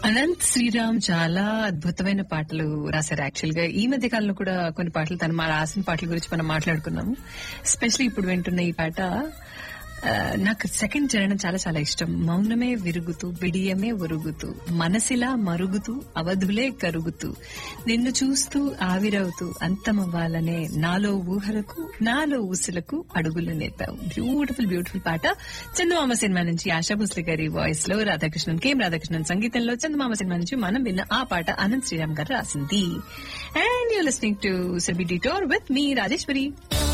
అనంత్ శ్రీరామ్ చాలా అద్భుతమైన పాటలు రాశారు యాక్చువల్ గా ఈ మధ్య కాలంలో కూడా కొన్ని పాటలు తను మా రాసిన పాటల గురించి మనం మాట్లాడుకున్నాము ఎస్పెషల్లీ ఇప్పుడు వింటున్న ఈ పాట ఆ, నాకు సెకండ్ చరణం చాలా చాలా ఇష్టం మౌనమే విరుగుతూ బిడియమే ఒరుగుతూ మనసిలా మరుగుతూ అవధులే కరుగుతూ నిన్ను చూస్తూ ఆవిరవుతూ అంతమవ్వాలనే నాలో ఊహలకు నాలో ఊసులకు అడుగులు నేర్పావు బ్యూటిఫుల్ బ్యూటిఫుల్ పాట చందమామ సినిమా నుంచి ఆశా భోస్లే గారి వాయిస్ లో రాధాకృష్ణన్ కేఎం రాధాకృష్ణన్ సంగీతంలో చందమామ సినిమా నుంచి మనం విన్న ఆ పాట అనంత్ శ్రీరామ్ గారు రాసింది అండ్ యూ లిస్నింగ్ టు సెబి డిటోర్ విత్ మీ రాజేశ్వరి